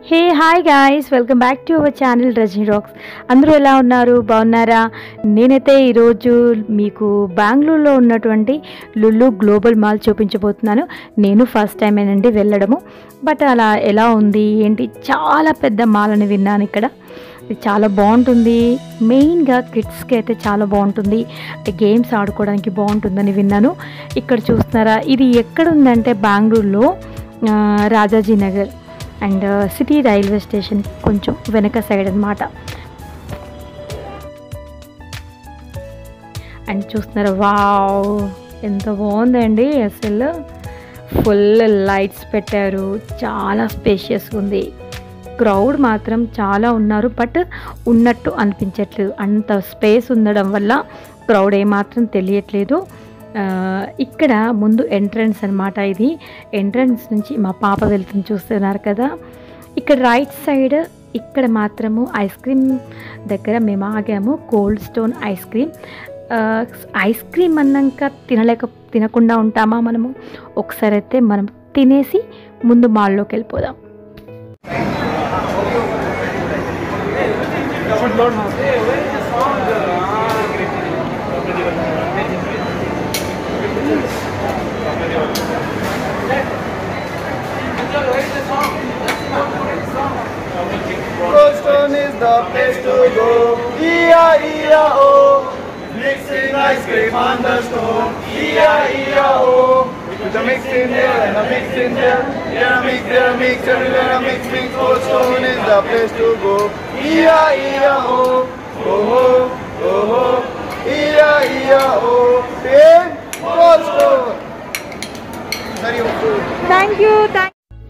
Hey hi guys welcome back to our channel Rajani rocks అందరూ ఎలా ఉన్నారు బాగున్నారా నేనైతే ఈరోజు మీకు బెంగళూరులో ఉన్నటువంటి లుల్లు గ్లోబల్ మాల్ చూపించబోతున్నాను నేను ఫస్ట్ టైం ఏనండి వెళ్ళడము బట్ అలా ఎలా ఉంది ఏంటి చాలా పెద్ద మాల్ అని విన్నాను ఇక్కడ ఇది చాలా బాగుంటుంది మెయిన్గా కిడ్స్కి అయితే చాలా బాగుంటుంది అంటే గేమ్స్ ఆడుకోవడానికి బాగుంటుందని విన్నాను ఇక్కడ చూస్తున్నారా ఇది ఎక్కడ ఉందంటే బెంగళూరులో ఆ, Rajaji Nagar and city railway station కొంచెం వెనక సైడ్ అనమాట అండ్ చూస్తున్నారా వావ్ ఎంత బాగుందండి అసలు ఫుల్ లైట్స్ పెట్టారు చాలా స్పేషియస్గా ఉంది క్రౌడ్ మాత్రం చాలా ఉన్నారు బట్ ఉన్నట్టు అనిపించట్లేదు అంత స్పేస్ ఉండడం వల్ల క్రౌడ్ ఏమాత్రం తెలియట్లేదు ఆ, ఇక్కడ ముందు ఎంట్రన్స్ అన్నమాట ఇది ఎంట్రన్స్ నుంచి మా పాప వెళ్తుంది చూస్తున్నారు కదా ఇక్కడ రైట్ సైడ్ ఇక్కడ మాత్రము ఐస్ క్రీమ్ దగ్గర మేము ఆగాము కోల్డ్ స్టోన్ ఐస్ క్రీమ్ ఆ, ఐస్ క్రీమ్ అన్నాక తినలేక తినకుండా ఉంటామా మనము ఒకసారి అయితే మనం తినేసి ముందు మాల్లోకి వెళ్ళిపోదాం Goldstone is the place to go. E-I-E-I-O. Mixing ice cream on the stone. E-I-E-I-O. With a mix in here and a mix in there. Here a mix, there a mix, everywhere a mix, mix. Goldstone is the place to go. E-I-E-I-O. Oh, oh, oh, oh. E-I-E-I-O. In Goldstone. Sorry, food. Thank you thank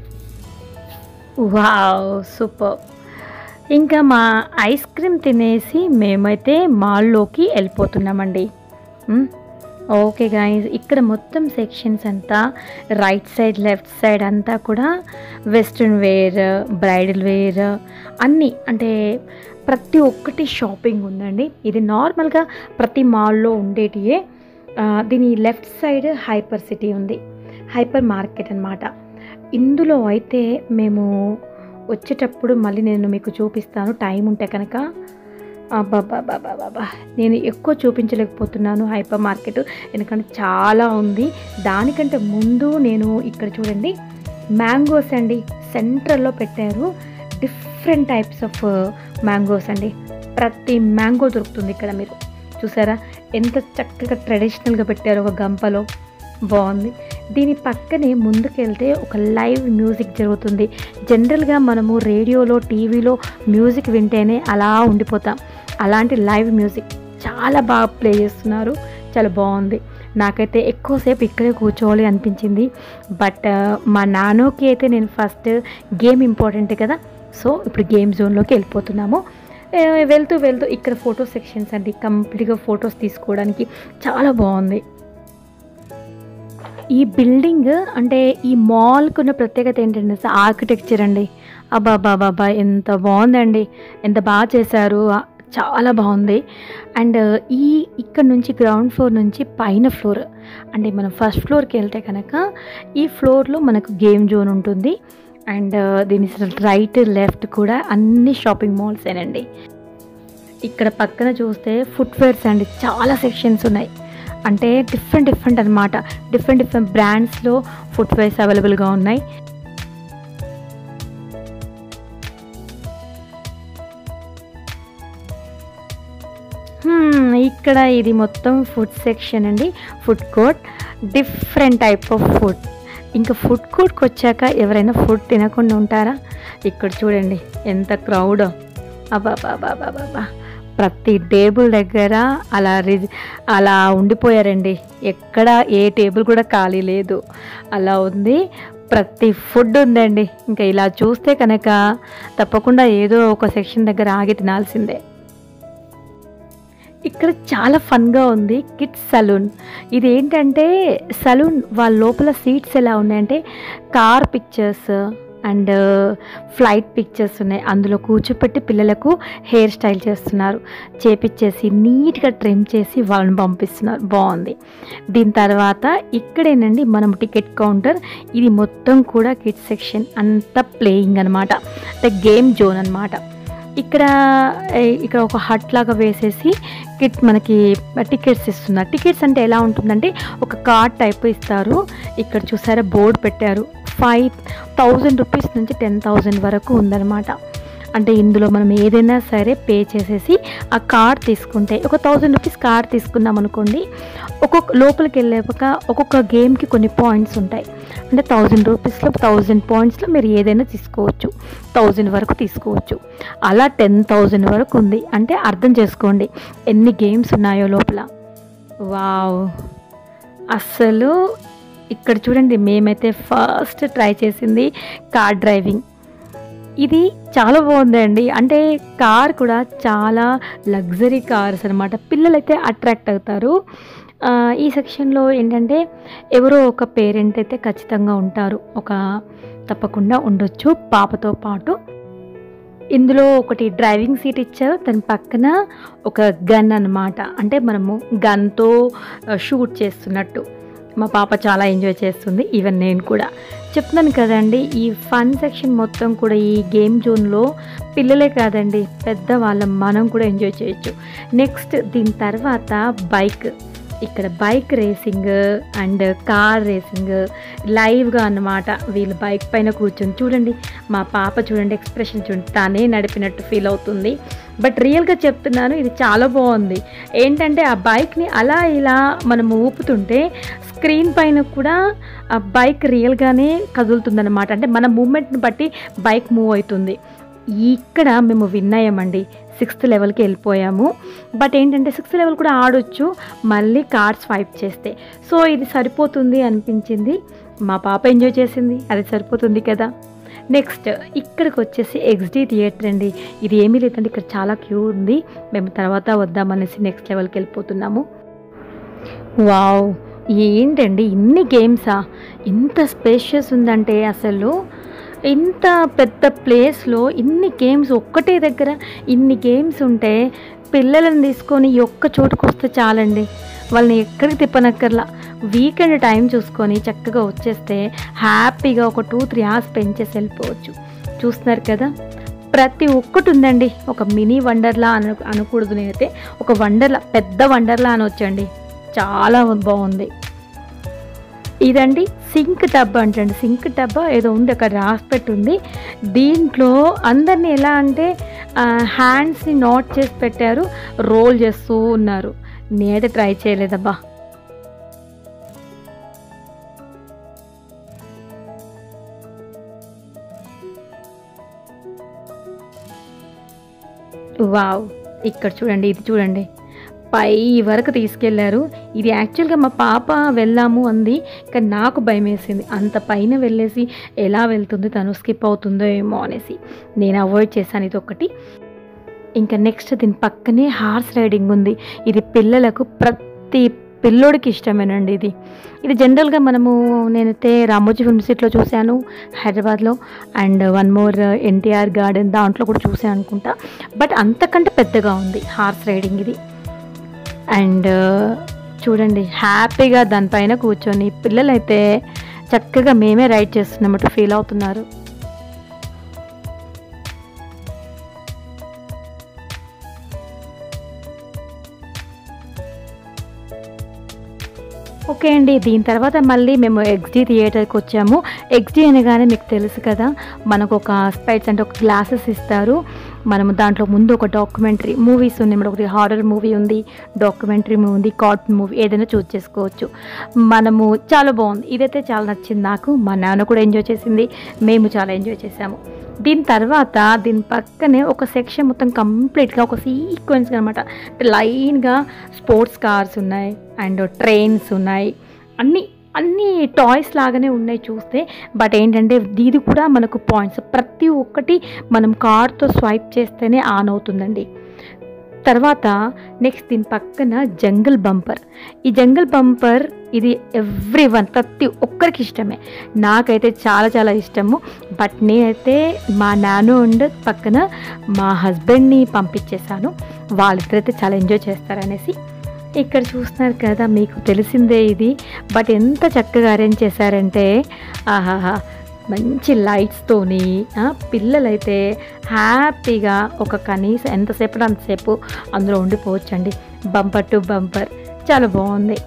wow super ఇంకా మా ice cream తినేసి మేమైతే మాల్లోకి వెళ్ళిపోతున్నామండి మ్, okay guys ఇక్కడ మొత్తం sections అంతా right side left side అంతా కూడా western wear bridal wear అన్నీ అంటే ప్రతి ఒక్కటి షాపింగ్ ఉందండి ఇది నార్మల్గా ప్రతి మాల్లో ఉండేటియే ఆ, దీని లెఫ్ట్ సైడ్ హైపర్ సిటీ ఉంది హైపర్ మార్కెట్ అన్నమాట ఇందులో అయితే మేము వచ్చేటప్పుడు మళ్ళీ నేను మీకు చూపిస్తాను టైం ఉంటే కనుక అబ్బాబాబాబాబా నేను ఎక్కువ చూపించలేకపోతున్నాను హైపర్ మార్కెట్ ఎందుకంటే చాలా ఉంది దానికంటే ముందు నేను ఇక్కడ చూడండి మ్యాంగోస్ అండి సెంట్రల్లో పెట్టారు డిఫరెంట్ టైప్స్ ఆఫ్ మ్యాంగోస్ అండి ప్రతి మ్యాంగో దొరుకుతుంది ఇక్కడ మీరు చూసారా ఎంత చక్కగా ట్రెడిషనల్గా పెట్టారు ఒక గంపలో బాగుంది దీని పక్కనే ముందుకెళ్తే ఒక లైవ్ మ్యూజిక్ జరుగుతుంది జనరల్గా మనము రేడియోలో టీవీలో మ్యూజిక్ వింటేనే అలా ఉండిపోతాం అలాంటి లైవ్ మ్యూజిక్ చాలా బాగా ప్లే చేస్తున్నారు చాలా బాగుంది నాకైతే ఎక్కువసేపు ఇక్కడే కూర్చోవాలి అనిపించింది బట్ మా నాన్నకి అయితే నేను ఫస్ట్ గేమ్ ఇంపార్టెంట్ కదా సో ఇప్పుడు గేమ్ జోన్లోకి వెళ్ళిపోతున్నాము ఏ, వెళ్తూ వెళ్తూ ఇక్కడ ఫోటో సెక్షన్స్ అండి కంప్లీట్గా ఫొటోస్ తీసుకోవడానికి చాలా బాగుంది ఈ బిల్డింగ్ అంటే ఈ మాల్కి ఉన్న ప్రత్యేకత ఏంటంటే సార్ ఆర్కిటెక్చర్ అండి అబ్బా బాబా ఎంత బాగుందండి ఎంత బాగా చేశారు ఆ, చాలా బాగుంది అండ్ ఈ ఇక్కడ నుంచి గ్రౌండ్ ఫ్లోర్ నుంచి పైన ఫ్లోర్ అంటే మనం ఫస్ట్ ఫ్లోర్కి వెళ్తే కనుక ఈ ఫ్లోర్లో మనకు గేమ్ జోన్ ఉంటుంది అండ్ దీని రైట్ లెఫ్ట్ కూడా అన్ని షాపింగ్ మాల్స్ ఏనండి ఇక్కడ పక్కన చూస్తే ఫుట్వేర్స్ అండి చాలా సెక్షన్స్ ఉన్నాయి అంటే డిఫరెంట్ డిఫరెంట్ అనమాట డిఫరెంట్ డిఫరెంట్ బ్రాండ్స్లో ఫుట్వేర్స్ అవైలబుల్గా ఉన్నాయి హ్మ్, ఇక్కడ ఇది మొత్తం ఫుడ్ సెక్షన్ అండి food court different type of food ఇంకా ఫుడ్ కోర్ట్కి వచ్చాక ఎవరైనా ఫుడ్ తినకుండా ఉంటారా ఇక్కడ చూడండి ఎంత క్రౌడ్ అబాబాబాబాబా ప్రతి టేబుల్ దగ్గర అలా రిజ్ అలా ఉండిపోయారండి ఎక్కడ ఏ టేబుల్ కూడా ఖాళీ లేదు అలా ఉంది ప్రతి ఫుడ్ ఉందండి ఇంకా ఇలా చూస్తే కనుక తప్పకుండా ఏదో ఒక సెక్షన్ దగ్గర ఆగి తినాల్సిందే ఇక్కడ చాలా ఫన్గా ఉంది కిడ్స్ సలూన్ ఇది ఏంటంటే సలూన్ వాళ్ళ లోపల సీట్స్ ఎలా ఉన్నాయంటే car pictures and flight pictures ఉన్నాయి అందులో కూర్చోపెట్టి పిల్లలకు హెయిర్ స్టైల్ చేస్తున్నారు చేపిచ్చేసి నీట్గా ట్రిమ్ చేసి వాళ్ళని పంపిస్తున్నారు బాగుంది దీని తర్వాత ఇక్కడేనండి మనం టికెట్ కౌంటర్ ఇది మొత్తం కూడా కిడ్స్ సెక్షన్ అంతా ప్లేయింగ్ అనమాట అంటే గేమ్ జోన్ అనమాట ఇక్కడ ఏ, ఇక్కడ ఒక హట్ లాగా వేసేసి కిట్ మనకి టికెట్స్ ఇస్తున్నారు టికెట్స్ అంటే ఎలా ఉంటుందంటే ఒక కార్డ్ టైప్ ఇస్తారు ఇక్కడ చూసారా బోర్డు పెట్టారు ఫైవ్ థౌజండ్ రూపీస్ నుంచి టెన్ థౌజండ్ వరకు ఉందన్నమాట అంటే ఇందులో మనం ఏదైనా సరే పే చేసేసి ఆ కార్డ్ తీసుకుంటే ఒక థౌజండ్ రూపీస్ కార్డ్ తీసుకున్నాం అనుకోండి ఒక్కొక్క లోపలికి వెళ్ళాక ఒక్కొక్క గేమ్కి కొన్ని పాయింట్స్ ఉంటాయి అంటే థౌజండ్ రూపీస్లో థౌజండ్ పాయింట్స్లో మీరు ఏదైనా తీసుకోవచ్చు థౌజండ్ వరకు తీసుకోవచ్చు అలా టెన్ థౌజండ్ వరకు ఉంది అంటే అర్థం చేసుకోండి ఎన్ని గేమ్స్ ఉన్నాయో లోపల వావ్ అస్సలు ఇక్కడ చూడండి మేమైతే ఫస్ట్ ట్రై చేసింది కార్ డ్రైవింగ్ ఇది చాలా బాగుందండి అంటే కార్ కూడా చాలా లగ్జరీ కార్స్ అనమాట పిల్లలైతే అట్రాక్ట్ అవుతారు ఆ, ఈ సెక్షన్లో ఏంటంటే ఎవరో ఒక పేరెంట్ అయితే ఖచ్చితంగా ఉంటారు ఒక తప్పకుండా ఉండొచ్చు పాపతో పాటు ఇందులో ఒకటి డ్రైవింగ్ సీట్ ఇచ్చారు దాని పక్కన ఒక గన్ అన్నమాట అంటే మనము గన్తో షూట్ చేస్తున్నట్టు మా పాప చాలా ఎంజాయ్ చేస్తుంది ఈవెన్ నేను కూడా చెప్తున్నాను కదండి ఈ ఫన్ సెక్షన్ మొత్తం కూడా ఈ గేమ్ జోన్లో పిల్లలే కాదండి పెద్దవాళ్ళం మనం కూడా ఎంజాయ్ చేయొచ్చు నెక్స్ట్ దీని తర్వాత బైక్ ఇక్కడ bike racing and car racing లైవ్గా అన్నమాట వీళ్ళు బైక్ పైన కూర్చొని చూడండి మా పాప చూడండి ఎక్స్ప్రెషన్ చూడండి తనే నడిపినట్టు ఫీల్ అవుతుంది బట్ రియల్గా చెప్తున్నాను ఇది చాలా బాగుంది ఏంటంటే ఆ బైక్ని అలా ఇలా మనం ఊపుతుంటే స్క్రీన్ పైన కూడా ఆ బైక్ రియల్గానే కదులుతుందన్నమాట అంటే మన మూమెంట్ని బట్టి బైక్ మూవ్ అవుతుంది ఇక్కడ మేము విన్ అయ్యామండి సిక్స్త్ లెవెల్కి వెళ్ళిపోయాము బట్ ఏంటంటే సిక్స్త్ లెవెల్ కూడా ఆడొచ్చు మళ్ళీ కార్డ్ స్వైప్ చేస్తే సో ఇది సరిపోతుంది అనిపించింది మా పాప ఎంజాయ్ చేసింది అది సరిపోతుంది కదా నెక్స్ట్ ఇక్కడికి వచ్చేసి ఎక్స్డి థియేటర్ అండి ఇది ఏమీ లేదంటే ఇక్కడ చాలా క్యూ ఉంది మేము తర్వాత వద్దామనేసి నెక్స్ట్ లెవెల్కి వెళ్ళిపోతున్నాము వావ్ ఏంటండి ఇన్ని గేమ్సా ఇంత స్పేషియస్ ఉందంటే అసలు ఇంత పెద్ద ప్లేస్లో ఇన్ని గేమ్స్ ఒక్కటే దగ్గర ఇన్ని గేమ్స్ ఉంటే పిల్లలను తీసుకొని ఈ ఒక్క చోటుకు వస్తే చాలండి వాళ్ళని ఎక్కడికి తిప్పనక్కర్లా వీకెండ్ టైం చూసుకొని చక్కగా వచ్చేస్తే హ్యాపీగా ఒక టూ త్రీ అవర్స్ పెంచేసి వెళ్ళిపోవచ్చు చూస్తున్నారు కదా ప్రతి ఒక్కటి ఉందండి ఒక మినీ వండర్లా అను అనకూడదు నేనైతే ఒక వండర్లా పెద్ద వండర్లా అనొచ్చండి చాలా బాగుంది ఇదండి సింక్ టబ్ అంటండి సింక్ టబ్ ఏదో ఉంది అక్కడ రాసి పెట్టుంది దీంట్లో అందరినీ ఎలా అంటే హ్యాండ్స్ని నాట్ చేసి పెట్టారు రోల్ చేస్తూ ఉన్నారు నేనైతే ట్రై చేయలేదబ్బా వావ్ ఇక్కడ చూడండి ఇది చూడండి పై వరకు తీసుకెళ్లారు ఇది యాక్చువల్గా మా పాప వెళ్ళాము అంది కానీ నాకు భయం వేసింది అంత పైన వెళ్ళేసి ఎలా వెళ్తుంది తను స్కిప్ అవుతుందో ఏమో అనేసి నేను అవాయిడ్ చేశాను ఇది ఒకటి ఇంకా నెక్స్ట్ దీని పక్కనే హార్స్ రైడింగ్ ఉంది ఇది పిల్లలకు ప్రతి పిల్లోడికి ఇష్టమేనండి ఇది ఇది జనరల్గా మనము నేనైతే రామోజీ ఫిల్మ్ సిటీలో చూశాను హైదరాబాద్లో and one more NTR garden దాంట్లో కూడా చూసాను అనుకుంటా బట్ అంతకంటే పెద్దగా ఉంది హార్స్ రైడింగ్ ఇది అండ్ చూడండి హ్యాపీగా దానిపైన కూర్చొని పిల్లలైతే చక్కగా మేమే రైడ్ చేస్తున్నట్టు ఫీల్ అవుతున్నారు ఓకే అండి దీని తర్వాత మళ్ళీ మేము ఎక్స్డి థియేటర్కి వచ్చాము ఎక్స్డి అనగానే మీకు తెలుసు కదా మనకు ఒక స్పైట్స్ అంటే ఒక గ్లాసెస్ ఇస్తారు మనము దాంట్లో ముందు ఒక డాక్యుమెంటరీ మూవీస్ ఉన్నాయి మనకు ఒకటి హారర్ మూవీ ఉంది డాక్యుమెంటరీ మూవీ ఉంది కార్టూన్ మూవీ ఏదైనా చూస్ చేసుకోవచ్చు మనము చాలా బాగుంది ఇదైతే చాలా నచ్చింది నాకు మా నాన్న కూడా ఎంజాయ్ చేసింది మేము చాలా ఎంజాయ్ చేసాము దీని తర్వాత దీని పక్కనే ఒక సెక్షన్ మొత్తం కంప్లీట్గా ఒక సీక్వెన్స్ అనమాట లైన్గా స్పోర్ట్స్ కార్స్ ఉన్నాయి అండ్ ట్రైన్స్ ఉన్నాయి అన్నీ అన్ని టాయ్స్ లాగానే ఉన్నాయి చూస్తే బట్ ఏంటంటే ఇది కూడా మనకు పాయింట్స్ ప్రతి ఒక్కటి మనం కార్తో స్వైప్ చేస్తేనే ఆన్ అవుతుందండి తర్వాత నెక్స్ట్ దీని పక్కన జంగల్ బంపర్ ఈ జంగల్ బంపర్ ఇది ఎవ్రీ వన్ ప్రతి ఒక్కరికి ఇష్టమే నాకైతే చాలా చాలా ఇష్టము బట్ నేనైతే మా నాన్న ఉండ్ పక్కన మా హస్బెండ్ని పంపించేశాను వాళ్ళిద్దరైతే చాలా ఎంజాయ్ చేస్తారనేసి ఇక్కడ చూస్తున్నారు కదా మీకు తెలిసిందే ఇది బట్ ఎంత చక్కగా అరేంజ్ చేశారంటే ఆహాహా మంచి లైట్స్తోని పిల్లలైతే హ్యాపీగా ఒక కనీసం ఎంతసేపు అంతసేపు అందులో ఉండిపోవచ్చండి బంపర్ టు బంపర్ చాలా బాగుంది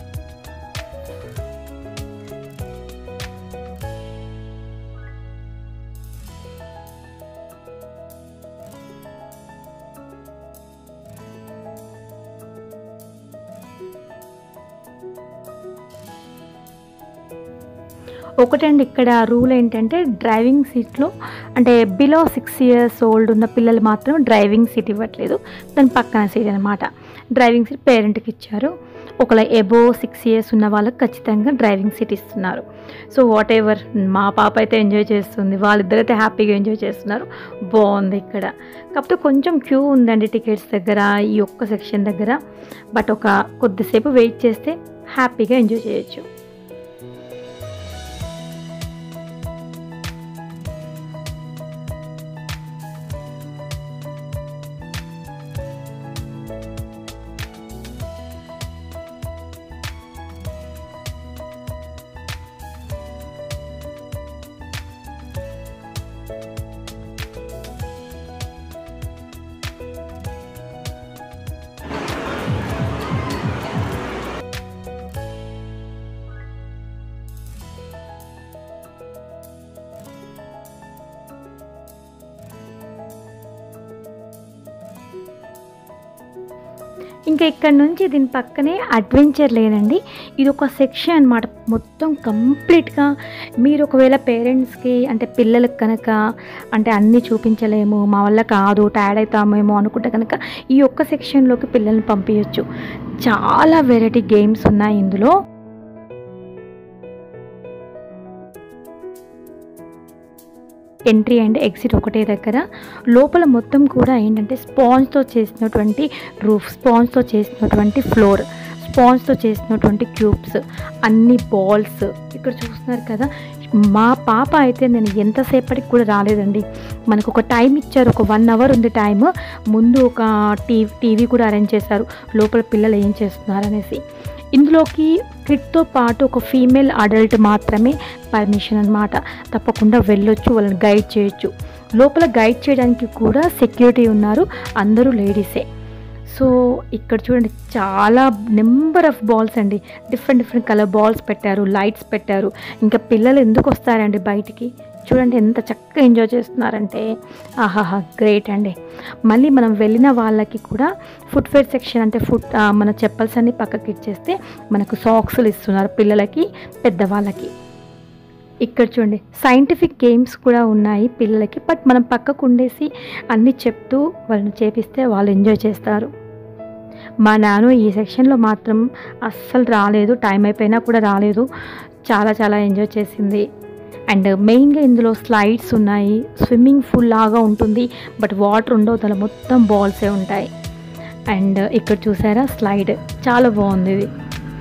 ఒకటండి ఇక్కడ రూల్ ఏంటంటే డ్రైవింగ్ సీట్లో అంటే బిలో సిక్స్ ఇయర్స్ ఓల్డ్ ఉన్న పిల్లలు మాత్రం డ్రైవింగ్ సీట్ ఇవ్వట్లేదు దాని పక్కన సీట్ అనమాట డ్రైవింగ్ సీట్ పేరెంట్కి ఇచ్చారు ఒకవేళ ఎబో సిక్స్ ఇయర్స్ ఉన్న వాళ్ళకి ఖచ్చితంగా డ్రైవింగ్ సీట్ ఇస్తున్నారు సో వాట్ ఎవర్ మా పాప అయితే ఎంజాయ్ చేస్తుంది వాళ్ళిద్దరైతే హ్యాపీగా ఎంజాయ్ చేస్తున్నారు బాగుంది ఇక్కడ కాకపోతే కొంచెం క్యూ ఉందండి టికెట్స్ దగ్గర ఈ ఒక్క సెక్షన్ దగ్గర బట్ ఒక కొద్దిసేపు వెయిట్ చేస్తే హ్యాపీగా ఎంజాయ్ చేయొచ్చు ఇంకా ఇక్కడ నుంచి దీని పక్కనే అడ్వెంచర్ లేనండి ఇది ఒక సెక్షన్ అనమాట మొత్తం కంప్లీట్గా మీరు ఒకవేళ పేరెంట్స్కి అంటే పిల్లలకు కనుక అంటే అన్నీ చూపించలేము మా వల్ల కాదు టైర్డ్ అవుతామేమో అనుకుంటే కనుక ఈ ఒక్క సెక్షన్లోకి పిల్లల్ని పంపించవచ్చు చాలా వెరైటీ గేమ్స్ ఉన్నాయి ఇందులో ఎంట్రీ అండ్ ఎగ్జిట్ ఒకటే దగ్గర లోపల మొత్తం కూడా ఏంటంటే స్పాంజ్తో చేసినటువంటి రూఫ్ స్పాంజ్తో చేసినటువంటి ఫ్లోర్ స్పాంజ్తో చేసినటువంటి క్యూబ్స్ అన్ని బాల్స్ ఇక్కడ చూస్తున్నారు కదా మా పాప అయితే నేను ఎంతసేపటికి కూడా రాలేదండి మనకు ఒక టైం ఇచ్చారు ఒక వన్ అవర్ ఉంది టైం ముందు ఒక టీవీ టీవీ కూడా అరేంజ్ చేశారు లోపల పిల్లలు ఏం చేస్తున్నారు అనేసి ఇందులోకి కిడ్తో పాటు ఒక ఫీమేల్ అడల్ట్ మాత్రమే పర్మిషన్ అనమాట తప్పకుండా వెళ్ళొచ్చు వాళ్ళని గైడ్ చేయొచ్చు లోపల గైడ్ చేయడానికి కూడా సెక్యూరిటీ ఉన్నారు అందరూ లేడీసే సో ఇక్కడ చూడండి చాలా నెంబర్ ఆఫ్ బాల్స్ అండి డిఫరెంట్ డిఫరెంట్ కలర్ బాల్స్ పెట్టారు లైట్స్ పెట్టారు ఇంకా పిల్లలు ఎందుకు వస్తారండి బయటికి చూడండి ఎంత చక్కగా ఎంజాయ్ చేస్తున్నారంటే ఆహాహా గ్రేట్ అండి మళ్ళీ మనం వెళ్ళిన వాళ్ళకి కూడా ఫుట్వేర్ సెక్షన్ అంటే ఫుట్ ఆ, మన చెప్పల్స్ అన్ని పక్కకి ఇచ్చేస్తే మనకు సాక్స్లు ఇస్తున్నారు పిల్లలకి పెద్దవాళ్ళకి ఇక్కడ చూడండి సైంటిఫిక్ గేమ్స్ కూడా ఉన్నాయి పిల్లలకి బట్ మనం పక్కకు ఉండేసి అన్నీ చెప్తూ వాళ్ళని చేపిస్తే వాళ్ళు ఎంజాయ్ చేస్తారు మా నాన్న ఈ సెక్షన్లో మాత్రం అస్సలు రాలేదు టైం అయిపోయినా కూడా రాలేదు చాలా చాలా ఎంజాయ్ చేసింది అండ్ మెయిన్గా ఇందులో స్లైడ్స్ ఉన్నాయి స్విమ్మింగ్ పూల్ లాగా ఉంటుంది బట్ వాటర్ ఉండవు దానిలో మొత్తం బాల్సే ఉంటాయి అండ్ ఇక్కడ చూసారా స్లైడ్ చాలా బాగుంది ఇది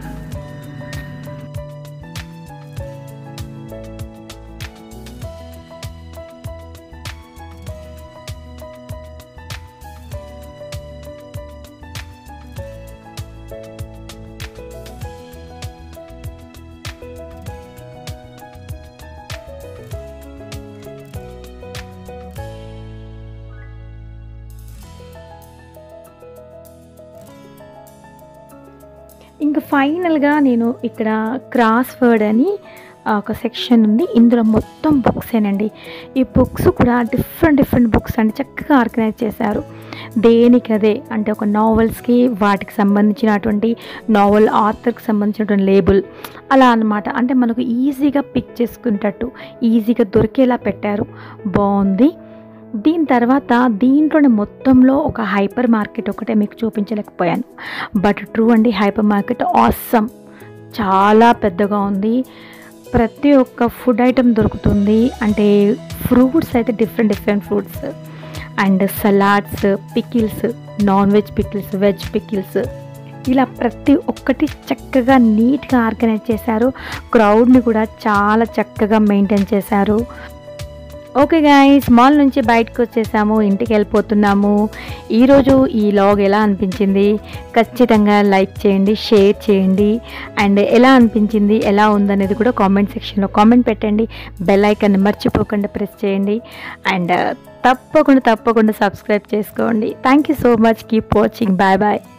ఇంకా ఫైనల్గా నేను ఇక్కడ క్రాస్ వర్డ్ అని ఆ, ఒక సెక్షన్ ఉంది ఇందులో మొత్తం బుక్సేనండి ఈ బుక్స్ కూడా డిఫరెంట్ డిఫరెంట్ బుక్స్ అండి చక్కగా ఆర్గనైజ్ చేశారు దేనికి అదే అంటే ఒక నావెల్స్కి వాటికి సంబంధించినటువంటి నావెల్ ఆథర్కి సంబంధించినటువంటి లేబుల్ అలా అన్నమాట అంటే మనకు ఈజీగా పిక్ చేసుకునేటట్టు ఈజీగా దొరికేలా పెట్టారు బాగుంది దీని తర్వాత దీంట్లోనే మొత్తంలో ఒక హైపర్ మార్కెట్ ఒకటే మీకు చూపించలేకపోయాను బట్ ట్రూ అండి హైపర్ మార్కెట్ ఆసమ్ చాలా పెద్దగా ఉంది ప్రతి ఒక్క ఫుడ్ ఐటెం దొరుకుతుంది అంటే ఫ్రూట్స్ అయితే different different fruits and salads pickles non veg pickles veg pickles ఇలా ప్రతి ఒక్కటి చక్కగా నీట్గా ఆర్గనైజ్ చేశారు క్రౌడ్ని కూడా చాలా చక్కగా మెయింటైన్ చేశారు ఓకే గాయస్ మాల్ నుంచి బయటకు వచ్చేసాము ఇంటికి వెళ్ళిపోతున్నాము ఈరోజు ఈ లాగ్ ఎలా అనిపించింది ఖచ్చితంగా లైక్ చేయండి షేర్ చేయండి అండ్ ఎలా అనిపించింది ఎలా ఉందనేది కూడా కామెంట్ సెక్షన్లో కామెంట్ పెట్టండి బెల్ ఐకాన్ మర్చిపోకుండా ప్రెస్ చేయండి అండ్ తప్పకుండా తప్పకుండా సబ్స్క్రైబ్ చేసుకోండి thank you so much keep watching bye bye